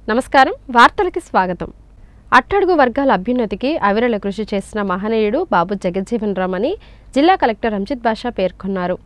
నమస్కారం వార్తలకి స్వాగతం అట్టడుగు వర్గాల అభ్యున్నతికి అవిరళ కృషి చేసిన మహనీయుడు బాబు జగజ్జీవన్ రామ్ అని జిల్లా కలెక్టర్ రంజిత్ బాషా పేర్కొన్నారు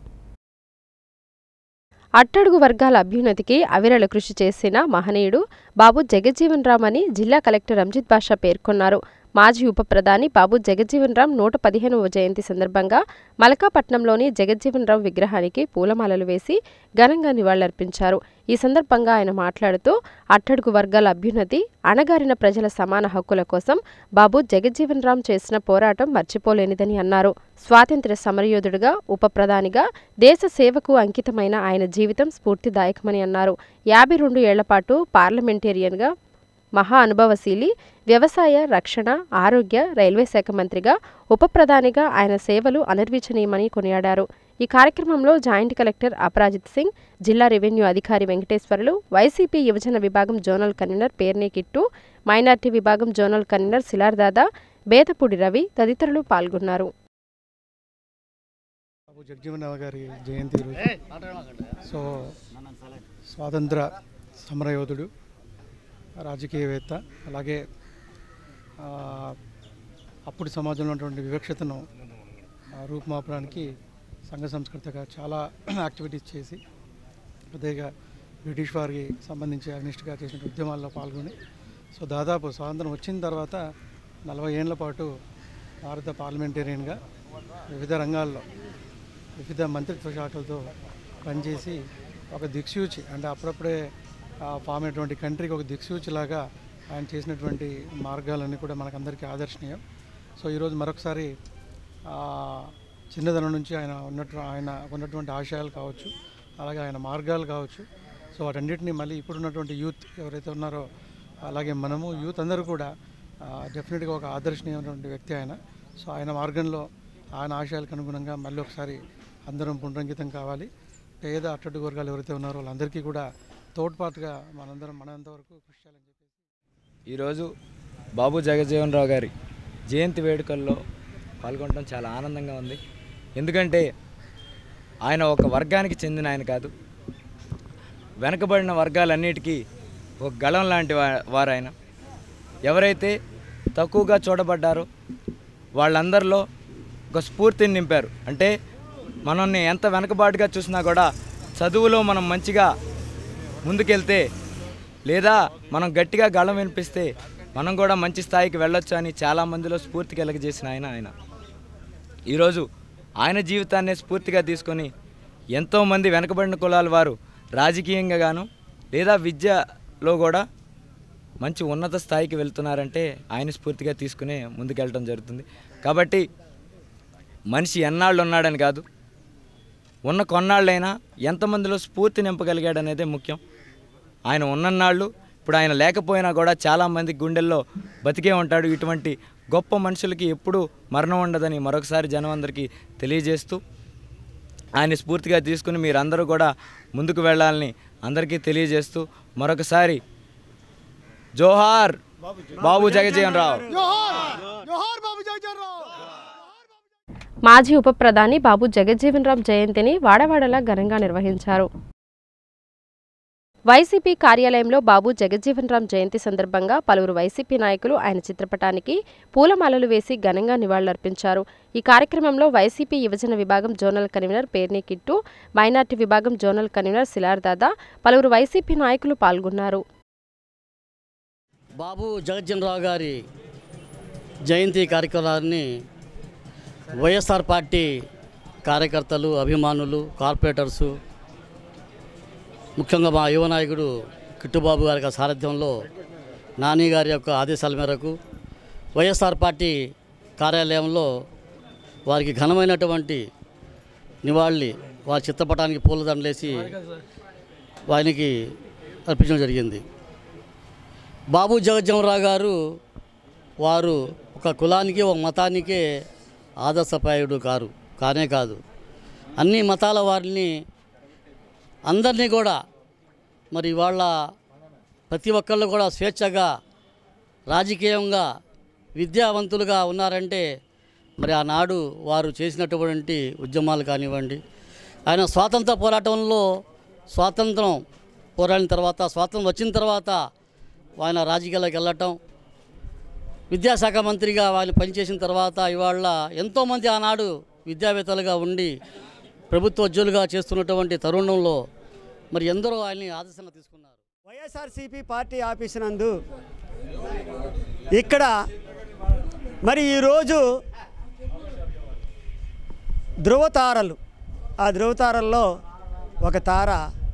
అట్టడుగు వర్గాల అభ్యున్నతికి అవిరళ కృషి చేసిన మహనీయుడు బాబు జగజ్జీవన్ రామ్ అని జిల్లా కలెక్టర్ రంజిత్ బాషా పేర్కొన్నారు మాజీ ఉప ప్రధాని బాబు జగజ్జీవన్ రామ్ నూట పదిహేనవ జయంతి సందర్భంగా మలకాపట్నంలోని జగజ్జీవన్ రామ్ విగ్రహానికి పూలమాలలు వేసి ఘనంగా నివాళులర్పించారు ఈ సందర్భంగా ఆయన మాట్లాడుతూ అట్టడుగు వర్గాల అభ్యున్నతి అణగారిన ప్రజల సమాన హక్కుల కోసం బాబు జగజ్జీవన్ రామ్ చేసిన పోరాటం మర్చిపోలేనిదని అన్నారు స్వాతంత్ర్య సమరయోధుడిగా ఉప ప్రధానిగా దేశ సేవకు అంకితమైన ఆయన జీవితం స్ఫూర్తిదాయకమని అన్నారు యాభై రెండు ఏళ్ల పాటు పార్లమెంటేరియన్గా మహా అనుభవశీలి వ్యవసాయ రక్షణ ఆరోగ్య రైల్వే శాఖ మంత్రిగా ఉప ప్రధానిగా ఆయన సేవలు అనిర్వచనీయమని కొనియాడారు ఈ కార్యక్రమంలో జాయింట్ కలెక్టర్ అపరాజిత్ సింగ్ జిల్లా రెవెన్యూ అధికారి వెంకటేశ్వర్లు వైసీపీ యువజన విభాగం zonal convener Perni Kittu minority విభాగం జోనల్ కన్వీనర్ సిలార్దాదా బేతపూడి రవి తదితరులు పాల్గొన్నారు బాబు జగజీవనరావు గారి జయంతి ఈరోజు సో స్వాతంత్ర సమరయోధుడు రాజకీయవేత్త అలాగే ఆ, అప్పుడు సమాజంలో ఉన్నటువంటి వివక్షతను ఆ, రూపుమాపడానికి సంఘ సంస్కృతిగా చాలా యాక్టివిటీస్ చేసి అదేగా బ్రిటిష్ వారికి సంబంధించి అగ్నిస్ట్గా చేసిన ఉద్యమాల్లో పాల్గొని సో దాదాపు స్వాతంత్రం వచ్చిన తర్వాత నలభై ఏళ్ల పాటు భారత పార్లమెంటేరియన్గా వివిధ రంగాల్లో వివిధ మంత్రిత్వ శాఖలతో పనిచేసి ఒక దిక్సూచి అంటే అప్పుడప్పుడే ఆ, ఫామ్ అయినటువంటి కంట్రీకి ఒక దిక్సూచిలాగా ఆయన చేసినటువంటి మార్గాలన్నీ కూడా మనకందరికీ ఆదర్శనీయం సో ఈరోజు మరొకసారి ఆ, చిన్నదనం నుంచి ఆయన ఉన్నట్టు ఆయన ఉన్నటువంటి ఆశయాలు కావచ్చు అలాగే ఆయన మార్గాలు కావచ్చు సో వాటన్నిటిని మళ్ళీ ఇప్పుడున్నటువంటి యూత్ ఎవరైతే ఉన్నారో అలాగే మనము యూత్ అందరూ కూడా డెఫినెట్గా ఒక ఆదర్శనీయమైనటువంటి వ్యక్తి ఆయన సో ఆయన మార్గంలో ఆయన ఆశయాలకు అనుగుణంగా మళ్ళీ ఒకసారి అందరం పునరంకితం కావాలి పేద అట్టడుగు వర్గాలు ఎవరైతే ఉన్నారో వాళ్ళందరికీ కూడా తోడ్పాటుగా మనందరం మనంత వరకు కృషి చేయాలని చెప్పేసి ఈరోజు బాబు జగజ్జీవన్ రావు గారి జయంతి వేడుకల్లో పాల్గొనడం చాలా ఆనందంగా ఉంది ఎందుకంటే ఆయన ఒక వర్గానికి చెందిన ఆయన కాదు వెనకబడిన వర్గాలన్నిటికీ ఒక గళం లాంటి వా- వారు ఆయన ఎవరైతే తక్కువగా చూడబడ్డారో వాళ్ళందరిలో ఒక స్ఫూర్తిని నింపారు అంటే మనల్ని ఎంత వెనకబాటుగా చూసినా కూడా చదువులో మనం మంచిగా ముందుకెళ్తే లేదా మనం గట్టిగా గళం వినిపిస్తే మనం కూడా మంచి స్థాయికి వెళ్ళొచ్చు అని చాలా మందిలో స్ఫూర్తి కలగజేసిన ఆయన ఆయన ఈరోజు ఆయన జీవితాన్ని స్ఫూర్తిగా తీసుకొని ఎంతోమంది వెనకబడిన కులాల వారు రాజకీయంగా గాను లేదా విద్యలో కూడా మంచి ఉన్నత స్థాయికి వెళ్తున్నారంటే ఆయన స్ఫూర్తిగా తీసుకునే ముందుకెళ్ళడం జరుగుతుంది కాబట్టి మనిషి ఎన్నాళ్ళు ఉన్నాడని కాదు ఉన్న కొన్నాళ్ళైనా ఎంతమందిలో స్ఫూర్తి నింపగలిగాడు అనేదే ముఖ్యం ఆయన ఉన్నన్నాళ్ళు ఇప్పుడు ఆయన లేకపోయినా కూడా చాలామంది గుండెల్లో బతికే ఉంటాడు ఇటువంటి గొప్ప మనుషులకి ఎప్పుడూ మరణం ఉండదని మరొకసారి జనం అందరికీ తెలియజేస్తూ ఆయన స్ఫూర్తిగా తీసుకుని మీరందరూ కూడా ముందుకు వెళ్ళాలని అందరికీ తెలియజేస్తూ మరొకసారి జోహార్ బాబు జగజీవన్ రావు మాజీ ఉప ప్రధాని బాబు జగజ్జీవన్ రామ్ జయంతిని వాడవాడలా ఘనంగా నిర్వహించారు వైసీపీ కార్యాలయంలో బాబు జగజ్జీవన్ రామ్ జయంతి సందర్భంగా పలువురు వైసీపీ నాయకులు ఆయన చిత్రపటానికి పూలమాలలు వేసి ఘనంగా నివాళులర్పించారు ఈ కార్యక్రమంలో వైసీపీ యువజన విభాగం zonal convener Perni Kittu minority విభాగం జోనల్ కన్వీనర్ సిలార్ దాదా పలువురు వైసీపీ నాయకులు పాల్గొన్నారు బాబు జగజ్జనరావు గారి జయంతి కార్యక్రమాన్ని వైఎస్ఆర్ పార్టీ కార్యకర్తలు అభిమానులు కార్పొరేటర్సు ముఖ్యంగా మా యువ నాయకుడు కిట్టుబాబు గారి యొక్క సారథ్యంలో నాని గారి యొక్క ఆదేశాల మేరకు వైఎస్ఆర్ పార్టీ కార్యాలయంలో వారికి ఘనమైనటువంటి నివాళి వారి చిత్రపటానికి పూలదండలేసి వారికి అర్పించడం జరిగింది బాబు జగజ్జనరావు గారు వారు ఒక కులానికి ఒక మతానికే ఆదర్శప్రాయుడు కారు కానే కాదు అన్ని మతాల వారిని అందరినీ కూడా మరి వాళ్ళ ప్రతి ఒక్కళ్ళు కూడా స్వేచ్ఛగా రాజకీయంగా విద్యావంతులుగా ఉన్నారంటే మరి ఆనాడు వారు చేసినటువంటి ఉద్యమాలు కానివ్వండి ఆయన స్వాతంత్ర పోరాటంలో స్వాతంత్రం పోరాడిన తర్వాత స్వాతంత్రం వచ్చిన తర్వాత ఆయన రాజకీయాల్లోకి వెళ్ళటం విద్యాశాఖ మంత్రిగా వాళ్ళు పనిచేసిన తర్వాత ఇవాళ ఎంతోమంది ఆనాడు విద్యావేత్తలుగా ఉండి ప్రభుత్వ ఉద్యోగులుగా చేస్తున్నటువంటి తరుణంలో మరి ఎందరో ఆయన్ని ఆదర్శంగా తీసుకున్నారు వైఎస్ఆర్సీపీ పార్టీ ఆఫీస్ నందు ఇక్కడ మరి ఈరోజు ధృవతారలు ఆ ధృవతారల్లో ఒక తార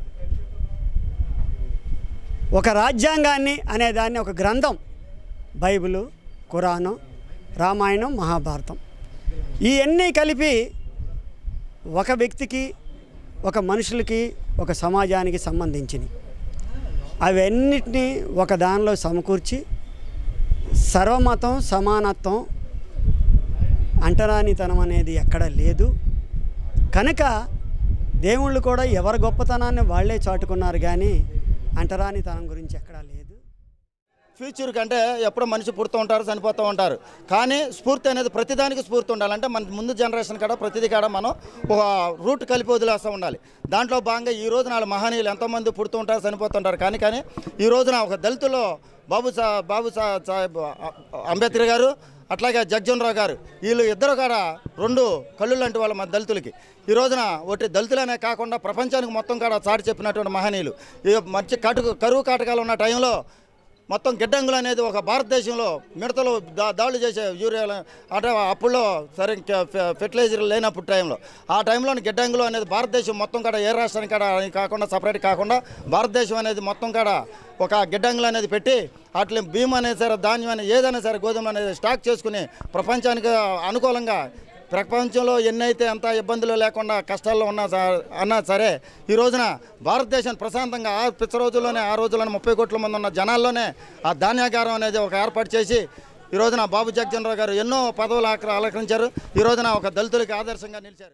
ఒక రాజ్యాంగాన్ని అనే దాన్ని ఒక గ్రంథం బైబిలు ఖురాను రామాయణం మహాభారతం ఇవన్నీ కలిపి ఒక వ్యక్తికి ఒక మనుషులకి ఒక సమాజానికి సంబంధించినవి అవన్నిటినీ ఒక దానిలో సమకూర్చి సర్వమతం సమానత్వం అంటరానితనం అనేది ఎక్కడ లేదు కనుక దేవుళ్ళు కూడా ఎవరి గొప్పతనాన్ని వాళ్ళే చాటుకున్నారు కానీ అంటరానితనం గురించి ఎక్కడా లేదు ఫ్యూచర్ కంటే ఎప్పుడో మనిషి పుడుతూ ఉంటారు చనిపోతూ ఉంటారు కానీ స్ఫూర్తి అనేది ప్రతిదానికి స్ఫూర్తి ఉండాలంటే మన ముందు జనరేషన్ కాడ ప్రతిదీ కాడ మనం ఒక రూట్ కలిపి వదిలేస్తూ ఉండాలి దాంట్లో భాగంగా ఈ రోజున వాళ్ళ మహనీయులు ఎంతోమంది పుడుతూ ఉంటారు చనిపోతుంటారు కానీ కానీ ఈ రోజున ఒక దళితులో బాబు సా బాబు సా సాహెబ్ అంబేద్కర్ గారు అట్లాగే జగ్జన్ రావు గారు వీళ్ళు ఇద్దరు కాడ రెండు కళ్ళు లాంటి వాళ్ళ మన దళితులకి ఈ రోజున ఒకటి దళితులనే కాకుండా ప్రపంచానికి మొత్తం కాడ చాటి చెప్పినటువంటి మహనీయులు ఈ మంచి కటుకు కరువు కాటకాలు ఉన్న టైంలో మొత్తం గిడ్డంగులు అనేది ఒక భారతదేశంలో మిడతలు దా దాడులు చేసే యూరియా అంటే అప్పుల్లో సరే ఫెర్టిలైజర్ లేనప్పుడు టైంలో ఆ టైంలో గిడ్డంగులు అనేది భారతదేశం మొత్తం కాడ ఏ రాష్ట్రానికి కాడ అని కాకుండా సపరేట్ కాకుండా భారతదేశం అనేది మొత్తం కాడ ఒక గిడ్డంగులు అనేది పెట్టి అట్లా భీమ్ అనేది సరే ధాన్యం అనేది ఏదైనా సరే గోధుమలు అనేది స్టాక్ చేసుకుని ప్రపంచానికి అనుకూలంగా ప్రపంచంలో ఎన్నైతే ఎంత ఇబ్బందులు లేకుండా కష్టాల్లో ఉన్నా స- అన్నా సరే ఈ రోజున భారతదేశం ప్రశాంతంగా ఆ పిచ్చ రోజుల్లోనే ఆ రోజుల్లోనే ముప్పై కోట్ల మంది ఉన్న జనాల్లోనే ఆ ధాన్యాగారం అనేది ఒక ఏర్పాటు చేసి ఈ రోజున బాబు జగజనరావు గారు ఎన్నో పదవులు ఆక్ర- అలంకరించారు ఈ రోజున ఒక దళితులకి ఆదర్శంగా నిలిచారు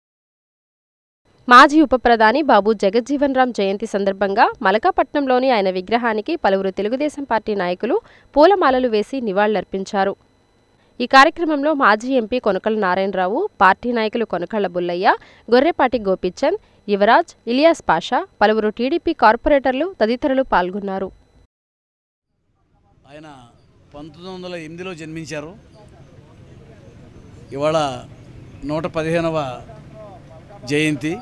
మాజీ ఉప ప్రధాని బాబు జగజ్జీవన్ రామ్ జయంతి సందర్భంగా మలకాపట్నంలోని ఆయన విగ్రహానికి పలువురు తెలుగుదేశం పార్టీ నాయకులు పూలమాలలు వేసి నివాళులర్పించారు ఈ కార్యక్రమంలో మాజీ ఎంపీ కొనకళ్ళ నారాయణరావు పార్టీ నాయకులు కొనకళ్ళ బుల్లయ్య గొర్రెపాటి గోపిచంద్ యువరాజ్ ఇలియాస్ పాషా పలువురు టీడీపీ కార్పొరేటర్లు తదితరులు పాల్గొన్నారు ఆయన పంతొమ్మిది వందల ఎనిమిదిలో జన్మించారు ఇవాళ నూట పదిహేనవ జయంతి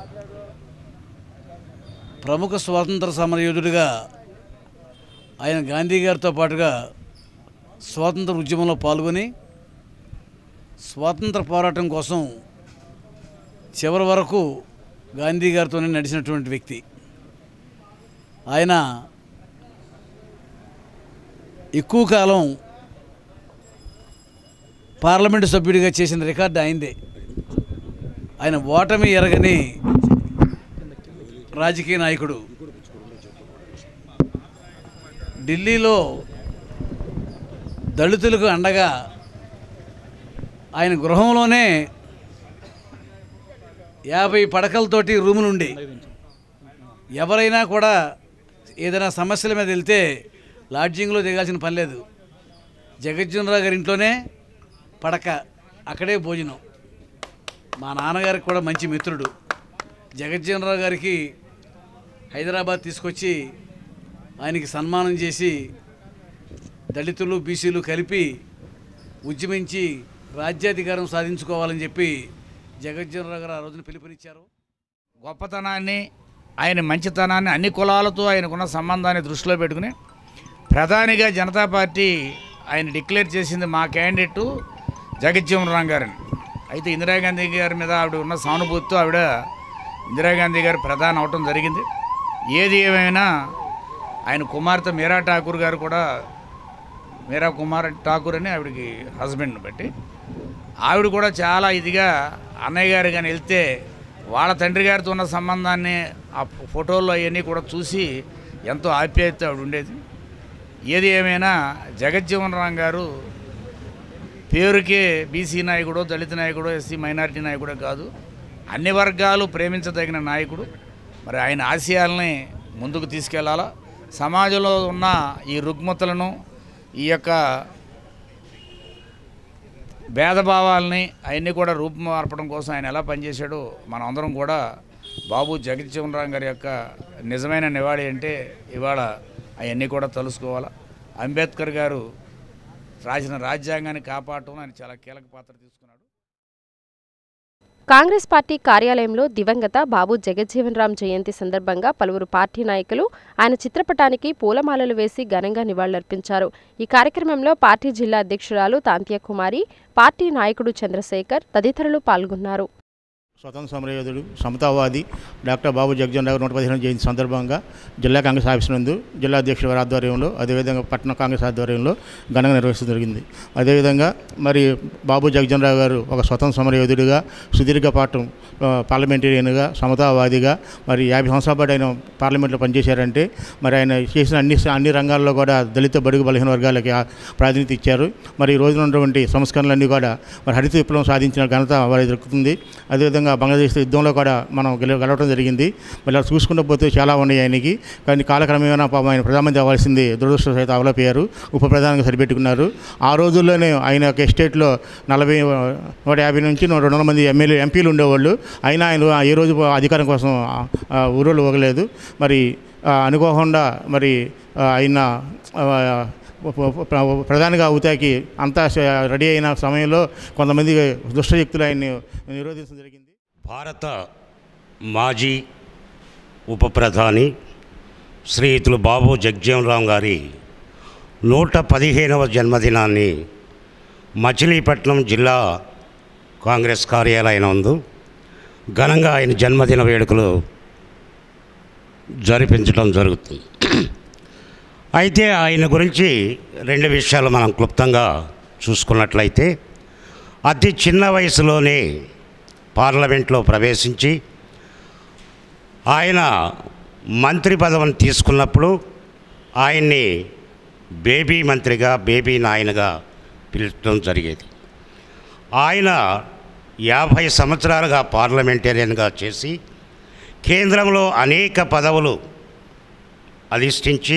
ప్రముఖ స్వాతంత్ర సమరయోధుడిగా ఆయన గాంధీ గారితో పాటుగా స్వాతంత్ర ఉద్యమంలో పాల్గొని స్వాతంత్ర పోరాటం కోసం చివరి వరకు గాంధీ గారితోనే నడిచినటువంటి వ్యక్తి ఆయన ఎక్కువ కాలం పార్లమెంటు సభ్యుడిగా చేసిన రికార్డు ఆయనదే ఆయన ఓటమి ఎరగని రాజకీయ నాయకుడు ఢిల్లీలో దళితులకు అండగా ఆయన గృహంలోనే యాభై పడకలతోటి రూములుండి ఎవరైనా కూడా ఏదైనా సమస్యల మీద వెళ్తే లాడ్జింగ్లో దిగాల్సిన పని లేదు జగజ్జనరావు గారి ఇంట్లోనే పడక అక్కడే భోజనం మా నాన్నగారికి కూడా మంచి మిత్రుడు జగజ్జనరావు గారికి హైదరాబాద్ తీసుకొచ్చి ఆయనకి సన్మానం చేసి దళితులు బీసీలు కలిపి ఉద్యమించి రాజ్యాధికారం సాధించుకోవాలని చెప్పి జగజ్జనరావు గారు ఆ రోజున పిలుపునిచ్చారు గొప్పతనాన్ని ఆయన మంచితనాన్ని అన్ని కులాలతో ఆయనకున్న సంబంధాన్ని దృష్టిలో పెట్టుకుని ప్రధానిగా జనతా పార్టీ ఆయన డిక్లేర్ చేసింది మా క్యాండిడేటు జగజ్జీవన్ రామ్ గారని అయితే ఇందిరాగాంధీ గారి మీద ఆవిడ ఉన్న సానుభూతితో ఆవిడ ఇందిరాగాంధీ గారు ప్రధాని అవటం జరిగింది ఏది ఏమైనా ఆయన కుమార్తె మీరా ఠాకూర్ గారు కూడా మీరా కుమార్ ఠాకూర్ అని ఆవిడకి హస్బెండ్ని బట్టి ఆవిడ కూడా చాలా ఇదిగా అన్నయ్య గారు కానీ వెళ్తే వాళ్ళ తండ్రి గారితో ఉన్న సంబంధాన్ని ఆ ఫోటోల్లో అవన్నీ కూడా చూసి ఎంతో ఆప్యాయత ఆవిడ ఉండేది ఏది ఏమైనా జగజ్జీవన్ రామ్ గారు పేరుకే బీసీ నాయకుడో దళిత నాయకుడో ఎస్సీ మైనారిటీ నాయకుడో కాదు అన్ని వర్గాలు ప్రేమించదగిన నాయకుడు మరి ఆయన ఆశయాల్ని ముందుకు తీసుకెళ్లాలా సమాజంలో ఉన్న ఈ రుగ్మతలను ఈ యొక్క భేదభావాల్ని అవన్నీ కూడా రూపుమార్పడం కోసం ఆయన ఎలా పనిచేశాడో మనం అందరం కూడా బాబు జగజ్జీవన్ రామ్ గారి యొక్క నిజమైన నివాళి అంటే ఇవాళ అవన్నీ కూడా తెలుసుకోవాలా అంబేద్కర్ గారు రాసిన రాజ్యాంగాన్ని కాపాడటంలో ఆయన చాలా కీలక పాత్ర తీసుకున్నాడు కాంగ్రెస్ పార్టీ కార్యాలయంలో దివంగత బాబు జగజ్జీవన్ రామ్ జయంతి సందర్భంగా పలువురు పార్టీ నాయకులు ఆయన చిత్రపటానికి పూలమాలలు వేసి ఘనంగా నివాళులర్పించారు ఈ కార్యక్రమంలో పార్టీ జిల్లా అధ్యక్షురాలు తాంత్య కుమారి పార్టీ నాయకుడు చంద్రశేఖర్ తదితరులు పాల్గొన్నారు స్వతంత్ర సమరయోధుడు సమతావాది డాక్టర్ బాబు జగజన్ రావు నూట పదిహేను జయంతి సందర్భంగా జిల్లా కాంగ్రెస్ ఆఫీస్ నందు జిల్లా అధ్యక్షుల వారి ఆధ్వర్యంలో అదేవిధంగా పట్టణ కాంగ్రెస్ ఆధ్వర్యంలో ఘనంగా నిర్వహించడం జరిగింది అదేవిధంగా మరి బాబు జగజన్ రావు గారు ఒక స్వతంత్ర సమరయోధుడిగా సుదీర్ఘ పాఠం పార్లమెంటేరియన్గా సమతావాదిగా మరి యాభై సంవత్సరాల పాటు ఆయన పార్లమెంట్లో పనిచేశారంటే మరి ఆయన చేసిన అన్ని అన్ని రంగాల్లో కూడా దళిత బడుగు బలహీన వర్గాలకి ఆ ప్రాధాన్యత ఇచ్చారు మరి ఈ రోజున ఉన్నటువంటి సంస్కరణలన్నీ కూడా మరి హరిత విప్లవం సాధించిన ఘనత వారి దొరుకుతుంది అదేవిధంగా బంగ్లాదేశ్ యుద్ధంలో కూడా మనం గెల గెలవడం జరిగింది మరి అలా చూసుకుంటూ పోతే చాలా ఉన్నాయి ఆయనకి కానీ కాలక్రమేణా పాపం ఆయన ప్రధానమంత్రి అవ్వాల్సింది దురదృష్టం సైతం అవలపోయారు ఉప ప్రధానంగా సరిపెట్టుకున్నారు ఆ రోజుల్లోనే ఆయన యొక్క ఎస్టేట్లో నలభై నూట యాభై నుంచి నూట రెండు వందల మంది ఎమ్మెల్యే ఎంపీలు ఉండేవాళ్ళు అయినా ఆయన ఏ రోజు అధికారం కోసం ఆ, ఊరోళ్ళు పోగలేదు మరి ఆ, అనుకోకుండా మరి ఆ, ఆయన ఆ, ప్ర- ప్రధానిగా అవుతాకి అంతా స- రెడీ అయిన సమయంలో కొంతమంది దుష్టశక్తులు ఆయన్ని నిరోధించడం జరిగింది భారత మాజీ ఉప ప్రధాని శ్రీయుతులు బాబు జగ్జీవన్ రామ్ గారి నూట పదిహేనవ జన్మదినాన్ని మచిలీపట్నం జిల్లా కాంగ్రెస్ కార్యాలయం నందు ఘనంగా ఆయన జన్మదిన వేడుకలు జరిపించడం జరుగుతుంది అయితే ఆయన గురించి రెండు విషయాలు మనం క్లుప్తంగా చూసుకున్నట్లయితే అతి చిన్న వయసులోనే పార్లమెంట్లో ప్రవేశించి ఆయన మంత్రి పదవిని తీసుకున్నప్పుడు ఆయన్ని బేబీ మంత్రిగా బేబీ నాయనగా పిలచడం జరిగేది ఆయన యాభై సంవత్సరాలుగా పార్లమెంటేరియన్గా చేసి కేంద్రంలో అనేక పదవులు అధిష్ఠించి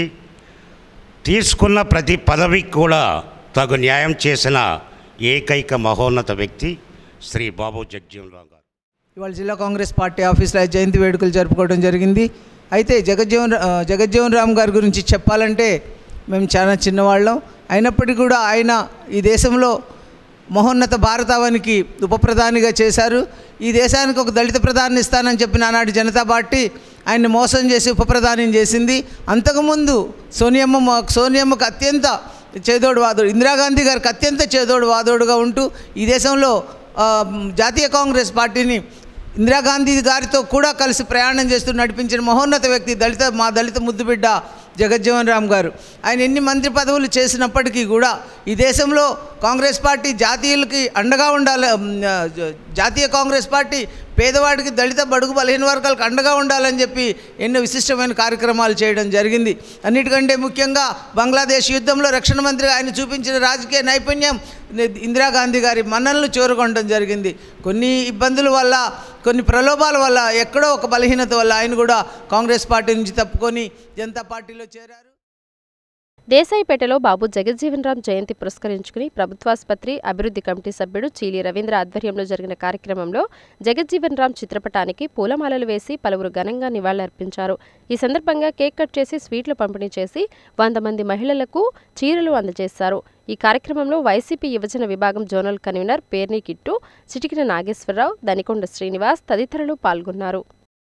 తీసుకున్న ప్రతి పదవికి కూడా తగు న్యాయం చేసిన ఏకైక మహోన్నత వ్యక్తి శ్రీ బాబు జగ్జీవన్ రావు గారు ఇవాళ జిల్లా కాంగ్రెస్ పార్టీ ఆఫీస్లో జయంతి వేడుకలు జరుపుకోవడం జరిగింది అయితే జగజ్జీవన్ ఆ, జగజ్జీవన్ రామ్ గారి గురించి చెప్పాలంటే మేము చాలా చిన్నవాళ్ళం అయినప్పటికీ కూడా ఆయన ఈ దేశంలో మహోన్నత భారతావానికి ఉప ప్రధానిగా చేశారు ఈ దేశానికి ఒక దళిత ప్రధాని ఇస్తానని చెప్పిన ఆనాటి జనతా పార్టీ ఆయన్ని మోసం చేసి ఉప ప్రధాని చేసింది అంతకుముందు సోనియమ్మ మా- సోనియమ్మకు అత్యంత చేదోడు వాదోడు ఇందిరాగాంధీ గారికి అత్యంత చేదోడు వాదోడుగా ఉంటూ ఈ దేశంలో ఆ, జాతీయ కాంగ్రెస్ పార్టీని ఇందిరాగాంధీ గారితో కూడా కలిసి ప్రయాణం చేస్తూ నడిపించిన మహోన్నత వ్యక్తి దళిత మా దళిత ముద్దుబిడ్డ జగజ్జీవన్ రామ్ గారు ఆయన ఎన్ని మంత్రి పదవులు చేసినప్పటికీ కూడా ఈ దేశంలో కాంగ్రెస్ పార్టీ జాతీయులకి అండగా ఉండాలి ఉమ్, ఆ, జ- జాతీయ కాంగ్రెస్ పార్టీ పేదవాడికి దళిత బడుగు బలహీన వర్గాలకు అండగా ఉండాలని చెప్పి ఎన్నో విశిష్టమైన కార్యక్రమాలు చేయడం జరిగింది అన్నిటికంటే ముఖ్యంగా బంగ్లాదేశ్ యుద్ధంలో రక్షణ మంత్రిగా ఆయన చూపించిన రాజకీయ నైపుణ్యం ని- ఇందిరాగాంధీ గారి మన్ననలు చేరుకోవడం జరిగింది కొన్ని ఇబ్బందుల వల్ల కొన్ని ప్రలోభాల వల్ల ఎక్కడో ఒక బలహీనత వల్ల ఆయన కూడా కాంగ్రెస్ పార్టీ నుంచి తప్పుకొని జనతా పార్టీలో చేరారు దేశాయిపేటలో బాబు జగజ్జీవన్ రామ్ జయంతి పురస్కరించుకుని ప్రభుత్వాసుపత్రి అభివృద్ధి కమిటీ సభ్యుడు చీలి రవీంద్ర ఆధ్వర్యంలో జరిగిన కార్యక్రమంలో జగజ్జీవన్ రామ్ చిత్రపటానికి పూలమాలలు వేసి పలువురు ఘనంగా నివాళులర్పించారు ఈ సందర్భంగా కేక్ కట్ చేసి స్వీట్లు పంపిణీ చేసి వంద మంది మహిళలకు చీరలు అందజేశారు ఈ కార్యక్రమంలో వైసీపీ యువజన విభాగం జోనల్ కన్వీనర్ పేర్ని కిట్టు చిటికిన నాగేశ్వరరావు దనికొండ శ్రీనివాస్ తదితరులు పాల్గొన్నారు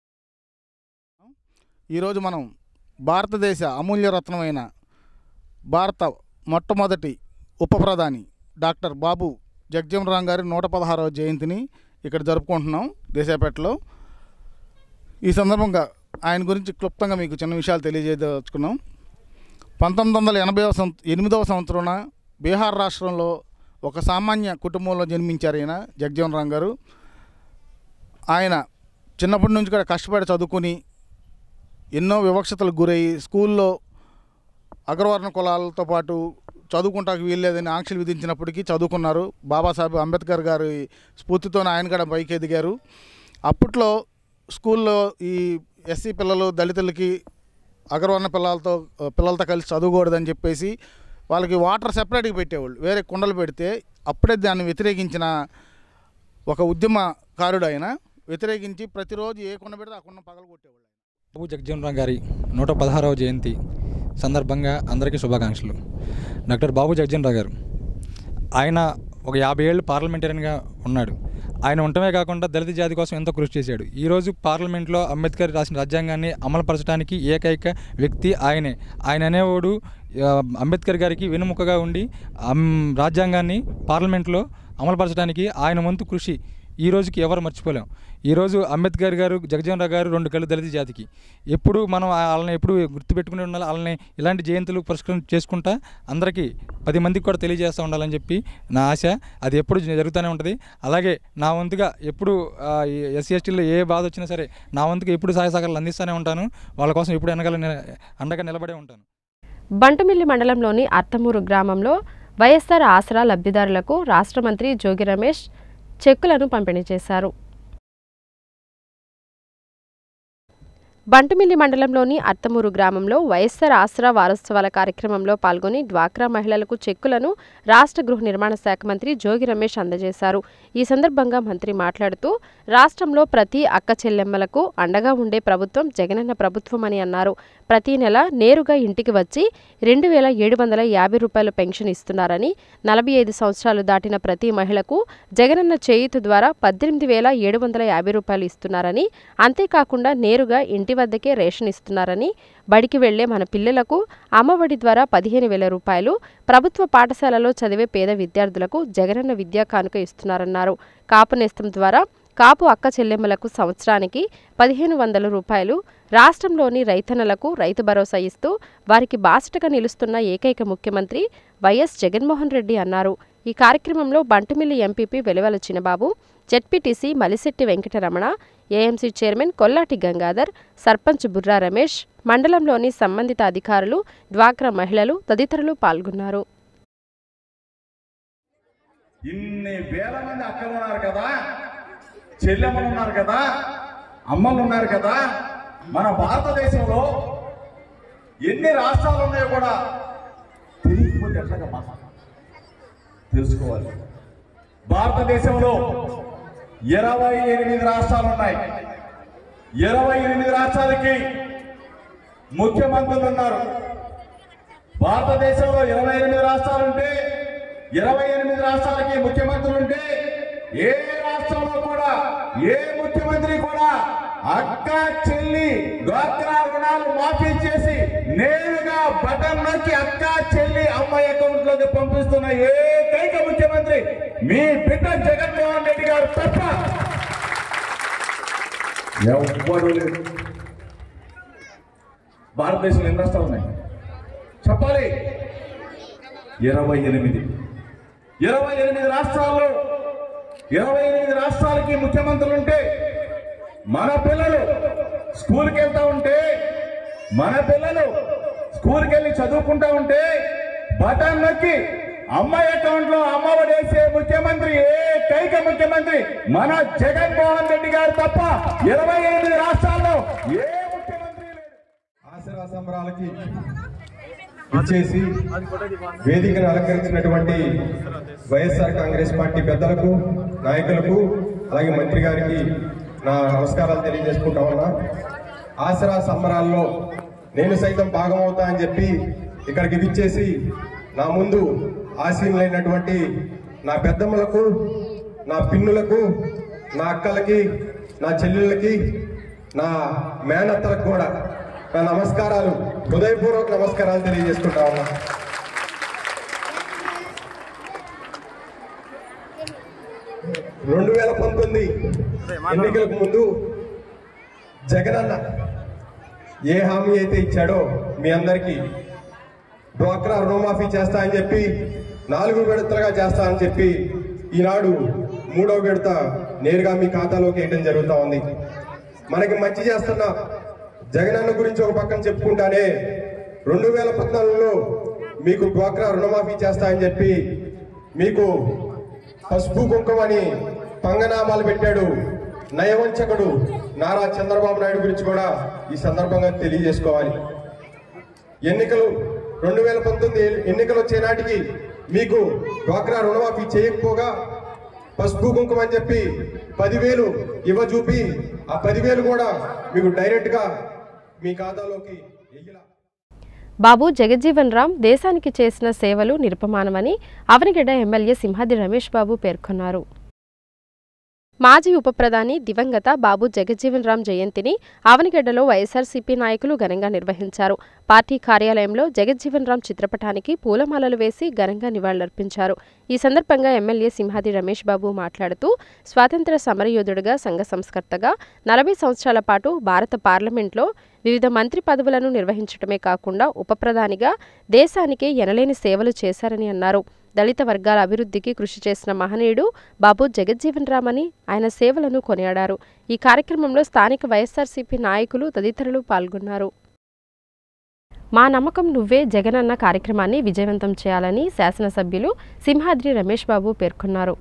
ఈరోజు మనం భారతదేశ అమూల్య రత్నమైన భారత మొట్టమొదటి ఉప ప్రధాని డాక్టర్ బాబు జగజీవన్ రామ్ గారి నూట పదహారవ జయంతిని ఇక్కడ జరుపుకుంటున్నాం దేశాపేటలో ఈ సందర్భంగా ఆయన గురించి క్లుప్తంగా మీకు చిన్న విషయాలు తెలియజేయదలుచుకున్నాం పంతొమ్మిది వందల ఎనభై ఎనిమిదవ సంవత్సరాన బీహార్ రాష్ట్రంలో ఒక సామాన్య కుటుంబంలో జన్మించారు ఈయన జగజీవన్ రామ్ గారు ఆయన చిన్నప్పటి నుంచి కూడా కష్టపడి చదువుకుని ఎన్నో వివక్షతలకు గురయ్యి స్కూల్లో అగ్రవర్ణ కులాలతో పాటు చదువుకుంటానికి వీల్లేదని ఆంక్షలు విధించినప్పటికీ చదువుకున్నారు బాబాసాహెబ్ అంబేద్కర్ గారి స్ఫూర్తితో ఆయన కూడా పైకి ఎదిగారు అప్పట్లో స్కూల్లో ఈ ఎస్సీ పిల్లలు దళితులకి అగ్రవర్ణ పిల్లలతో పిల్లలతో కలిసి చదువుకూడదని చెప్పేసి వాళ్ళకి వాటర్ సెపరేట్గా పెట్టేవాళ్ళు వేరే కుండలు పెడితే అప్పుడే దాన్ని వ్యతిరేకించిన ఒక ఉద్యమకారుడు ఆయన వ్యతిరేకించి ప్రతిరోజు ఏ కుండ పెడితే ఆ కుండ పగలగొట్టేవాళ్ళు బాబు జగజీవన్ రామ్ గారి నూట పదహారవ జయంతి సందర్భంగా అందరికీ శుభాకాంక్షలు డాక్టర్ బాబు జగ్జన్ రావు గారు ఆయన ఒక యాభై ఏళ్ళు పార్లమెంటరీగా ఉన్నాడు ఆయన ఉండటమే కాకుండా దళిత జాతి కోసం ఎంతో కృషి చేశాడు ఈరోజు పార్లమెంట్లో అంబేద్కర్ రాసిన రాజ్యాంగాన్ని అమలుపరచడానికి ఏకైక వ్యక్తి ఆయనే ఆయన అనేవాడు ఆ, అంబేద్కర్ గారికి వెనుముకగా ఉండి అమ్, రాజ్యాంగాన్ని పార్లమెంట్లో అమలుపరచడానికి ఆయన వంతు కృషి ఈ రోజుకి ఎవరు మర్చిపోలేం ఈరోజు అంబేద్కర్ గారు జగజీవన్ రావు గారు రెండు కళ్ళు దళిత జాతికి ఎప్పుడు మనం వాళ్ళని ఎప్పుడు గుర్తుపెట్టుకుని ఉండాలి వాళ్ళని ఇలాంటి జయంతులు పురస్కరణ చేసుకుంటా అందరికీ పది మందికి కూడా తెలియజేస్తూ ఉండాలని చెప్పి నా ఆశ అది ఎప్పుడు జరుగుతూనే ఉంటుంది అలాగే నా వంతుగా ఎప్పుడు ఎస్సీ ఎస్టీలో ఏ బాధ వచ్చినా సరే నా వంతుగా ఎప్పుడు సహాయ సహకారాలు అందిస్తూనే ఉంటాను వాళ్ళ కోసం ఎప్పుడు వెనకాల ని- అండగా నిలబడే ఉంటాను బంటుమిల్లి మండలంలోని అత్తమూరు గ్రామంలో వైఎస్ఆర్ ఆసరా లబ్ధిదారులకు రాష్ట్ర మంత్రి జోగి రమేష్ చెక్కులను పంపిణీ చేశారు బంటుమిల్లి మండలంలోని అత్తమూరు గ్రామంలో వైఎస్ఆర్ ఆసరా వారోత్సవాల కార్యక్రమంలో పాల్గొని డ్వాక్రా మహిళలకు చెక్కులను రాష్ట్ర గృహ నిర్మాణ శాఖ మంత్రి జోగి రమేష్ అందజేశారు ఈ సందర్భంగా మంత్రి మాట్లాడుతూ రాష్ట్రంలో ప్రతి అక్క చెల్లెమ్మలకు అండగా ఉండే ప్రభుత్వం జగనన్న ప్రభుత్వం అని అన్నారు ప్రతి నెల నేరుగా ఇంటికి వచ్చి రెండు వేల ఏడు వందల యాభై రూపాయల పెన్షన్ ఇస్తున్నారని నలభై ఐదు సంవత్సరాలు దాటిన ప్రతి మహిళకు జగనన్న చేయూత ద్వారా పద్దెనిమిది వేల ఏడు వందల యాభై రూపాయలు ఇస్తున్నారని అంతేకాకుండా నేరుగా ఇంటి వద్దకే రేషన్ ఇస్తున్నారని బడికి వెళ్లే మన పిల్లలకు అమ్మఒడి ద్వారా పదిహేను వేల రూపాయలు ప్రభుత్వ పాఠశాలలో చదివే పేద విద్యార్థులకు జగనన్న విద్యా కానుక ఇస్తున్నారన్నారు కాపు నేస్తం ద్వారా కాపు అక్క చెల్లెమ్మలకు సంవత్సరానికి పదిహేను వందల రూపాయలు రాష్ట్రంలోని రైతన్నలకు రైతు భరోసా ఇస్తూ వారికి బాసటగా నిలుస్తున్న ఏకైక ముఖ్యమంత్రి వైఎస్ జగన్మోహన్ రెడ్డి అన్నారు ఈ కార్యక్రమంలో Bantumilli MPP Veluvala Chinnababu ZPTC Malisetti Venkataramana AMC chairman Kollati Gangadhar sarpanch Burra Ramesh మండలంలోని సంబంధిత అధికారులు డ్వాక్రా మహిళలు తదితరులు పాల్గొన్నారు ఇన్ని వేల మంది అక్కలు ఉన్నారు కదా చెల్లెమ్మలు ఉన్నారు కదా అమ్మలు ఉన్నారు కదా మన భారతదేశంలో ఎన్ని రాష్ట్రాలు ఉన్నాయో కూడా తెలియకపోతే ఎట్లాగమ్మా తెలుసుకోవాలి భారతదేశంలో ఇరవై ఎనిమిది రాష్ట్రాలు ఉన్నాయి ఇరవై ఎనిమిది రాష్ట్రాలకి ముఖ్యమంత్రులు ఉన్నారు భారతదేశంలో ఇరవై ఎనిమిది రాష్ట్రాలు ఉంటే ఇరవై ఎనిమిది రాష్ట్రాలకి ముఖ్యమంత్రులు ఉంటే ఏ రాష్ట్రంలో కూడా ఏ ముఖ్యమంత్రి కూడా అక్క చెల్లి డ్వాక్రా రుణాలు మాఫీ చేసి నేరుగా బటన్ నొక్కి అక్క చెల్లి అమ్మ అకౌంట్ లోకి పంపిస్తున్న ఏకైక ముఖ్యమంత్రి మీ బిడ్డ జగన్మోహన్ రెడ్డి గారు తప్ప ఎవ్వరూ లేదు భారతదేశంలో ఎన్ని రాష్ట్రాలు ఉన్నాయి చెప్పాలి ఇరవై ఎనిమిది ఇరవై ఎనిమిది రాష్ట్రాల్లో ఇరవై ఎనిమిది రాష్ట్రాలకి ముఖ్యమంత్రులు ఉంటే మన పిల్లలు స్కూల్కి వెళ్తా ఉంటే మన పిల్లలు స్కూల్కి వెళ్ళి చదువుకుంటా ఉంటే బటన్ నొక్కి అమ్మాయి అకౌంట్ లో అమ్మ వేసే ముఖ్యమంత్రి ఏకైక ముఖ్యమంత్రి మన జగన్మోహన్ రెడ్డి గారు తప్ప ఇరవై ఎనిమిది రాష్ట్రాల్లో ఏ ఆశరా సంబరాలకి ఇచ్చేసి వేదికను అలంకరించినటువంటి వైఎస్ఆర్ కాంగ్రెస్ పార్టీ పెద్దలకు నాయకులకు అలాగే మంత్రి గారికి నా నమస్కారాలు తెలియజేసుకుంటా ఉన్నా ఆసరా సంబరాల్లో నేను సైతం భాగమవుతా అని చెప్పి ఇక్కడికి విచ్చేసి నా ముందు ఆసీనులైనటువంటి నా పెద్దమ్మలకు నా పిన్నులకు నా అక్కలకి నా చెల్లెళ్ళకి నా మేనత్తలకు కూడా నా నమస్కారాలు హృదయపూర్వక నమస్కారాలు తెలియజేసుకుంటా ఉన్నా రెండు వేల పంతొమ్మిది ఎన్నికలకు ముందు జగనన్న ఏ హామీ అయితే ఇచ్చాడో మీ అందరికీ డ్వాక్రా రుణమాఫీ చేస్తా అని చెప్పి నాలుగు విడతలుగా చేస్తా అని చెప్పి ఈనాడు మూడో విడత నేరుగా మీ ఖాతాలోకి వేయడం జరుగుతూ ఉంది మనకి మంచి చేస్తున్న జగనన్న గురించి ఒక పక్కన చెప్పుకుంటానే రెండు వేల పద్నాలుగులో మీకు డ్వాక్రా రుణమాఫీ చేస్తా అని చెప్పి మీకు పసుపు కుంకుమని పంగనామాలు పెట్టాడు నయవంచకుడు నారా చంద్రబాబు నాయుడు గురించి కూడా ఈ సందర్భంగా తెలియజేసుకోవాలి ఎన్నికలు రెండు వేల పంతొమ్మిది ఎన్నికలు వచ్చే నాటికి మీకు డ్వాక్రా రుణమాఫీ చేయకపోగా పసుపు కుంకుమ అని చెప్పి పదివేలు ఇవ్వ చూపి ఆ పదివేలు కూడా మీకు డైరెక్ట్గా మీ ఖాతాలోకి బాబు జగజ్జీవన్ రామ్ దేశానికి చేసిన సేవలు నిరుపమానమని అవనిగడ్డ ఎమ్మెల్యే సింహాద్రి రమేష్ బాబు పేర్కొన్నారు మాజీ ఉప ప్రధాని దివంగత బాబు జగజ్జీవన్ రామ్ జయంతిని ఆవనిగడ్డలో వైఎస్ఆర్సీపీ నాయకులు ఘనంగా నిర్వహించారు పార్టీ కార్యాలయంలో జగజ్జీవన్ రామ్ చిత్రపటానికి పూలమాలలు వేసి ఘనంగా నివాళులర్పించారు ఈ సందర్భంగా ఎమ్మెల్యే సింహాది రమేష్ బాబు మాట్లాడుతూ స్వాతంత్ర సమరయోధుడిగా సంఘ సంస్కర్తగా నలభై సంవత్సరాల పాటు భారత పార్లమెంట్లో వివిధ మంత్రి పదవులను నిర్వహించడమే కాకుండా ఉప ప్రధానిగా దేశానికే ఎనలేని సేవలు చేశారని అన్నారు దళిత వర్గాల అభివృద్ధికి కృషి చేసిన మహనీయుడు బాబు జగజ్జీవన్ రామ్ అని ఆయన సేవలను కొనియాడారు ఈ కార్యక్రమంలో స్థానిక వైఎస్ఆర్సీపీ నాయకులు తదితరులు పాల్గొన్నారు మా నమ్మకం నువ్వే జగనన్న కార్యక్రమాన్ని విజయవంతం చేయాలని శాసనసభ్యులు సింహాద్రి రమేష్ బాబు పేర్కొన్నారు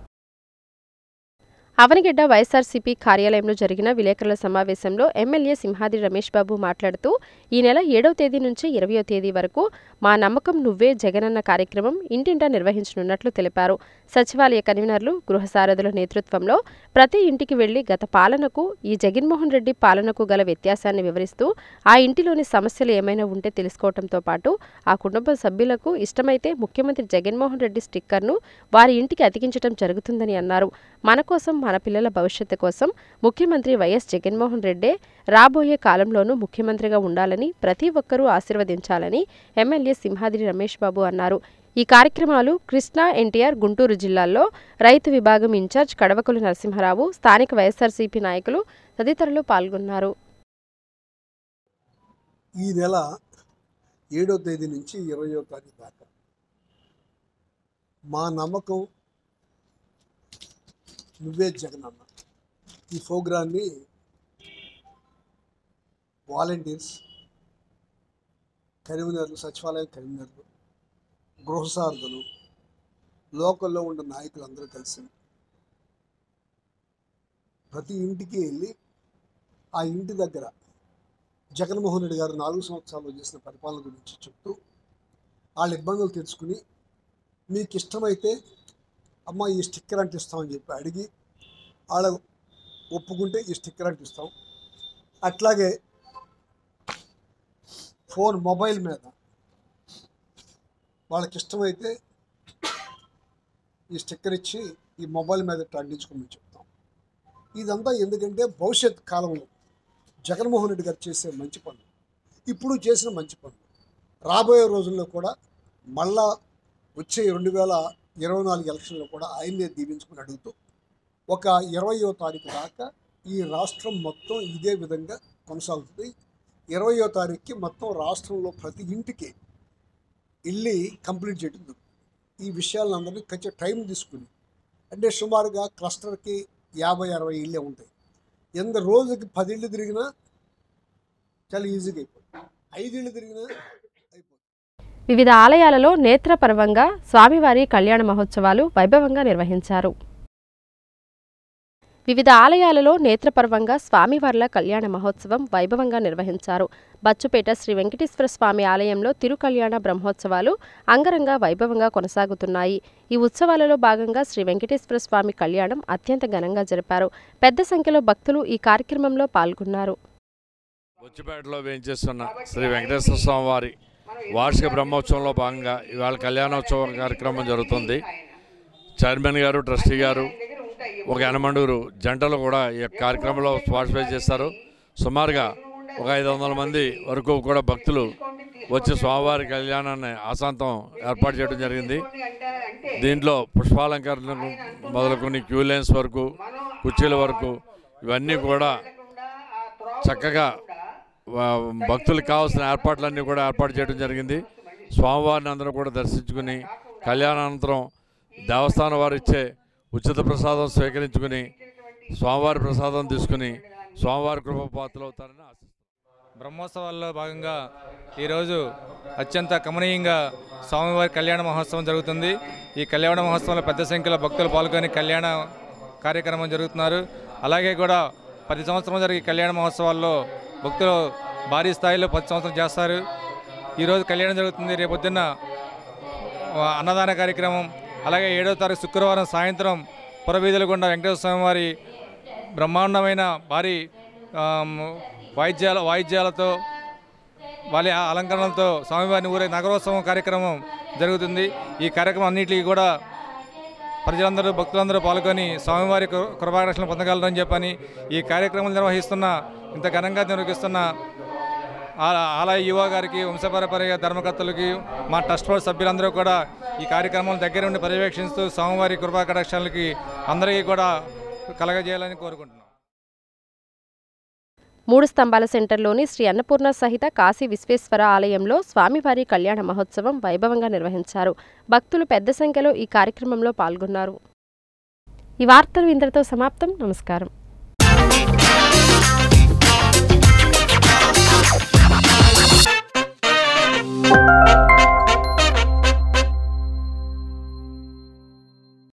అవనిగడ్డ వైఎస్ఆర్సీపీ కార్యాలయంలో జరిగిన విలేకరుల సమావేశంలో ఎమ్మెల్యే సింహాద్రి రమేష్ బాబు మాట్లాడుతూ ఈ నెల ఏడవ తేదీ నుంచి ఇరవయో తేదీ వరకు మా నమ్మకం నువ్వే జగనన్న కార్యక్రమం ఇంటింటా నిర్వహించనున్నట్లు తెలిపారు సచివాలయ కన్వీనర్లు గృహ సారథుల నేతృత్వంలో ప్రతి ఇంటికి వెళ్లి గత పాలనకు ఈ జగన్మోహన్ రెడ్డి పాలనకు గల వ్యత్యాసాన్ని వివరిస్తూ ఆ ఇంటిలోని సమస్యలు ఏమైనా ఉంటే తెలుసుకోవడంతో పాటు ఆ కుటుంబ సభ్యులకు ఇష్టమైతే ముఖ్యమంత్రి జగన్మోహన్ రెడ్డి స్టిక్కర్ను వారి ఇంటికి అతికించడం జరుగుతుందని అన్నారు మన కోసం మన పిల్లల భవిష్యత్తు కోసం ముఖ్యమంత్రి వైఎస్ జగన్మోహన్ రెడ్డే రాబోయే కాలంలోనూ ముఖ్యమంత్రిగా ఉండాలని ప్రతి ఒక్కరూ ఆశీర్వదించాలని ఎమ్మెల్యే సింహాద్రి రమేష్ బాబు అన్నారు ఈ కార్యక్రమాలు కృష్ణా ఎన్టీఆర్ గుంటూరు జిల్లాల్లో రైతు విభాగం ఇన్ఛార్జ్ కడవకులు నరసింహారావు స్థానిక వైఎస్ఆర్సీపీ నాయకులు తదితరులు పాల్గొన్నారు ఈ నెల ఏడో తేదీ నుంచి ఇరవయో తారీఖు దాకా మా నమ్మకం నువ్వే జగనన్న ఈ ప్రోగ్రాన్ని వాలంటీర్స్ కన్వీనర్లు సచివాలయం కన్వీనర్లు గృహసారథులు లోకల్లో ఉన్న నాయకులు అందరూ కలిసి ప్రతి ఇంటికి వెళ్ళి ఆ ఇంటి దగ్గర జగన్మోహన్ రెడ్డి గారు నాలుగు సంవత్సరాలు చేసిన పరిపాలన గురించి చెప్తూ వాళ్ళ ఇబ్బందులు తెలుసుకుని మీకు ఇష్టమైతే అమ్మ ఈ స్టిక్కర్ అంటిస్తామని చెప్పి అడిగి వాళ్ళ ఒప్పుకుంటే ఈ స్టిక్కర్ అంటిస్తాం అట్లాగే ఫోన్ మొబైల్ మీద వాళ్ళకి ఇష్టమైతే ఈ స్టిక్కర్ ఇచ్చి ఈ మొబైల్ మీద ఇట్లా అంటించుకోమని చెప్తాం ఇదంతా ఎందుకంటే భవిష్యత్ కాలంలో జగన్మోహన్ రెడ్డి గారు చేసే మంచి పనులు ఇప్పుడు చేసిన మంచి పనులు రాబోయే రోజుల్లో కూడా మళ్ళా వచ్చే రెండు వేల ఇరవై నాలుగు ఎలక్షన్లో కూడా ఆయన్నే దీవించుకుని అడుగుతూ ఒక ఇరవయో తారీఖు దాకా ఈ రాష్ట్రం మొత్తం ఇదే విధంగా కొనసాగుతుంది ఇరవయో తారీఖుకి మొత్తం రాష్ట్రంలో ప్రతి ఇంటికి ఇల్లి కంప్లీట్ చేయడం జరుగుతుంది. ఈ విషయాలందరినీ కొంచెం టైం తీసుకుని అంటే సుమారుగా క్లస్టర్కి యాభై అరవై ఇళ్ళే ఉంటాయి ఎంత రోజుకి పది ఇళ్ళు తిరిగినా చాలా ఈజీగా అయిపోతుంది ఐదు ఇళ్ళు తిరిగినా వివిధ ఆలయాలలో నేత్రపర్వంగా స్వామివారి కళ్యాణ మహోత్సవాలు వైభవంగా నిర్వహించారు వివిధ ఆలయాలలో నేత్రపర్వంగా స్వామివార్ల కళ్యాణ మహోత్సవం వైభవంగా నిర్వహించారు బచ్చుపేట శ్రీ వెంకటేశ్వర స్వామి ఆలయంలో తిరుకళ్యాణ బ్రహ్మోత్సవాలు అంగరంగ వైభవంగా కొనసాగుతున్నాయి ఈ ఉత్సవాలలో భాగంగా శ్రీ వెంకటేశ్వర స్వామి కళ్యాణం అత్యంత ఘనంగా జరిపారు పెద్ద సంఖ్యలో భక్తులు ఈ కార్యక్రమంలో పాల్గొన్నారు బొచ్చిపేటలో వేయించేస్తున్న శ్రీ వెంకటేశ్వర స్వామి వారి వార్షిక బ్రహ్మోత్సవంలో భాగంగా ఇవాళ కళ్యాణోత్సవం కార్యక్రమం జరుగుతుంది చైర్మన్ గారు ట్రస్టీ గారు ఒక ఎనమండూరు జంటలు కూడా ఈ యొక్క కార్యక్రమంలో పార్టిసిపేట్ చేస్తారు సుమారుగా ఒక ఐదు వందల మంది వరకు కూడా భక్తులు వచ్చి స్వామివారి కళ్యాణాన్ని ఆశాంతం ఏర్పాటు చేయడం జరిగింది దీంట్లో పుష్పాలంకరణ మొదలుకొని క్యూ లైన్స్ వరకు కుర్చీల వరకు ఇవన్నీ కూడా చక్కగా ఆ, భక్తులకు కావాల్సిన ఏర్పాట్లన్నీ కూడా ఏర్పాటు చేయడం జరిగింది స్వామివారిని అందరూ కూడా దర్శించుకుని కళ్యాణానంతరం దేవస్థానం వారు ఇచ్చే ఉచిత ప్రసాదం స్వీకరించుకుని స్వామివారి ప్రసాదం తీసుకుని స్వామివారి కృప పాత్రలు అవుతారని ఆశిస్తున్నాను. బ్రహ్మోత్సవాల్లో భాగంగా ఈరోజు అత్యంత కమనీయంగా స్వామివారి కళ్యాణ మహోత్సవం జరుగుతుంది ఈ కళ్యాణ మహోత్సవంలో పెద్ద సంఖ్యలో భక్తులు పాల్గొని కళ్యాణ కార్యక్రమం జరుగుతున్నారు అలాగే కూడా ప్రతి సంవత్సరం జరిగే కళ్యాణ మహోత్సవాల్లో భక్తులు భారీ స్థాయిలో ప్రతి సంవత్సరం చేస్తారు ఈరోజు కళ్యాణం జరుగుతుంది రేపొద్దున్న ఆ, అన్నదాన కార్యక్రమం అలాగే ఏడో తారీఖు శుక్రవారం సాయంత్రం పురవీధుల గుండా వెంకటేశ్వర స్వామి వారి బ్రహ్మాండమైన భారీ ఆమ్, వాయిద్యాల వాయిద్యాలతో వాళ్ళ అలంకరణలతో స్వామివారిని ఊరే నగరోత్సవం కార్యక్రమం జరుగుతుంది ఈ కార్యక్రమం అన్నిటికీ కూడా ప్రజలందరూ భక్తులందరూ పాల్గొని స్వామివారి కృ- కృపారక్షణ పొందగలరని చెప్పని ఈ కార్యక్రమం నిర్వహిస్తున్న ఇంత ఘనంగా నిర్వహిస్తున్న ఆ- ఆలయ యువ గారికి వంశపరపరగా ధర్మకర్తలకి మా ట్రస్ట్ బోర్డ్ సభ్యులందరూ కూడా ఈ కార్యక్రమం దగ్గర ఉండి పర్యవేక్షిస్తూ స్వామివారి కృపా కటాక్షాలకి అందరికీ కూడా కలగజేయాలని కోరుకుంటున్నాం మూడు స్తంభాల సెంటర్లోని శ్రీ అన్నపూర్ణ సహిత కాశీ విశ్వేశ్వర ఆలయంలో స్వామివారి కళ్యాణ మహోత్సవం వైభవంగా నిర్వహించారు భక్తులు పెద్ద సంఖ్యలో ఈ కార్యక్రమంలో పాల్గొన్నారు ఈ వార్తలు ఇంతటితో సమాప్తం నమస్కారం